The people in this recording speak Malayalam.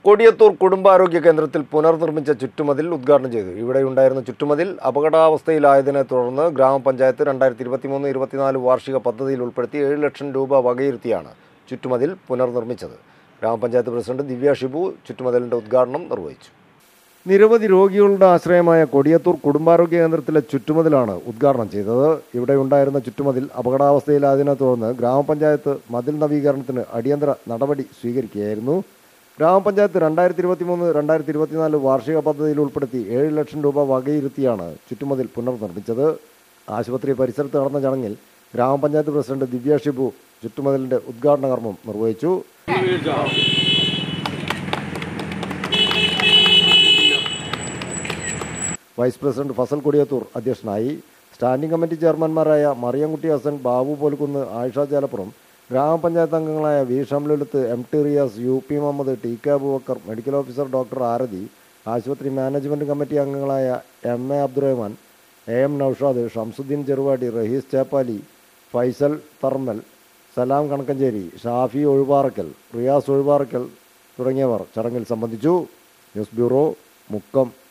കൊടിയത്തൂർ കുടുംബാരോഗ്യ കേന്ദ്രത്തിൽ പുനർനിർമ്മിച്ച ചുറ്റുമതിൽ ഉദ്ഘാടനം ചെയ്തു ഇവിടെയുണ്ടായിരുന്ന ചുറ്റുമതിൽ അപകടാവസ്ഥയിലായതിനെ തുടർന്ന് ഗ്രാമപഞ്ചായത്ത് രണ്ടായിരത്തി ഇരുപത്തിമൂന്ന് ഇരുപത്തിനാല് വാർഷിക പദ്ധതിയിൽ ഉൾപ്പെടുത്തി ഏഴ് ലക്ഷം രൂപ വകയിരുത്തിയാണ് ചുറ്റുമതിൽ പുനർനിർമ്മിച്ചത് ഗ്രാമപഞ്ചായത്ത് പ്രസിഡന്റ് ദിവ്യ ഷിബു ചുറ്റുമതിലിന്റെ ഉദ്ഘാടനം നിർവഹിച്ചു നിരവധി രോഗികളുടെ ആശ്രയമായ കൊടിയത്തൂർ കുടുംബാരോഗ്യ കേന്ദ്രത്തിലെ ചുറ്റുമതിലാണ് ഉദ്ഘാടനം ചെയ്തത് ഇവിടെ ഉണ്ടായിരുന്ന ചുറ്റുമതിൽ അപകടാവസ്ഥയിലായതിനെ തുടർന്ന് ഗ്രാമപഞ്ചായത്ത് മതിൽ നവീകരണത്തിന് അടിയന്തര നടപടി സ്വീകരിക്കുകയായിരുന്നു ഗ്രാമപഞ്ചായത്ത് രണ്ടായിരത്തി ഇരുപത്തി മൂന്ന് രണ്ടായിരത്തി ഇരുപത്തിനാല് വാർഷിക പദ്ധതിയിൽ ഉൾപ്പെടുത്തി ഏഴ് ലക്ഷം രൂപ വകയിരുത്തിയാണ് ചുറ്റുമതിൽ പുനർനിർമ്മിച്ചത് ആശുപത്രി പരിസരത്ത് നടന്ന ചടങ്ങിൽ ഗ്രാമപഞ്ചായത്ത് പ്രസിഡന്റ് ദിവ്യ ഷിബു ചുറ്റുമതിലിന്റെ ഉദ്ഘാടന കർമ്മം നിർവഹിച്ചു വൈസ് പ്രസിഡന്റ് ഫസൽ കൊടിയത്തൂർ അധ്യക്ഷനായി സ്റ്റാൻഡിംഗ് കമ്മിറ്റി ചെയർമാൻമാരായ മറിയംകുട്ടി ഹസൻ ബാബു പോൽക്കുന്ന് ആയിഷ ചേലപ്പുറം ഗ്രാമപഞ്ചായത്ത് അംഗങ്ങളായ V Shamlulath M T Riyas U P Muhammad T K Aboobacker medical officer doctor Arathi ആശുപത്രി മാനേജ്മെൻറ്റ് കമ്മിറ്റി അംഗങ്ങളായ M A Abdurahman A M Noushad Shamsudheen Cheruvadi Rahees Cheppali Faisal Tharmal Salam Kanakkancheri Shafi Ozhivarakkal Riyas Ozhivarakkal തുടങ്ങിയവർ ചടങ്ങിൽ സംബന്ധിച്ചു ന്യൂസ് ബ്യൂറോ മുക്കം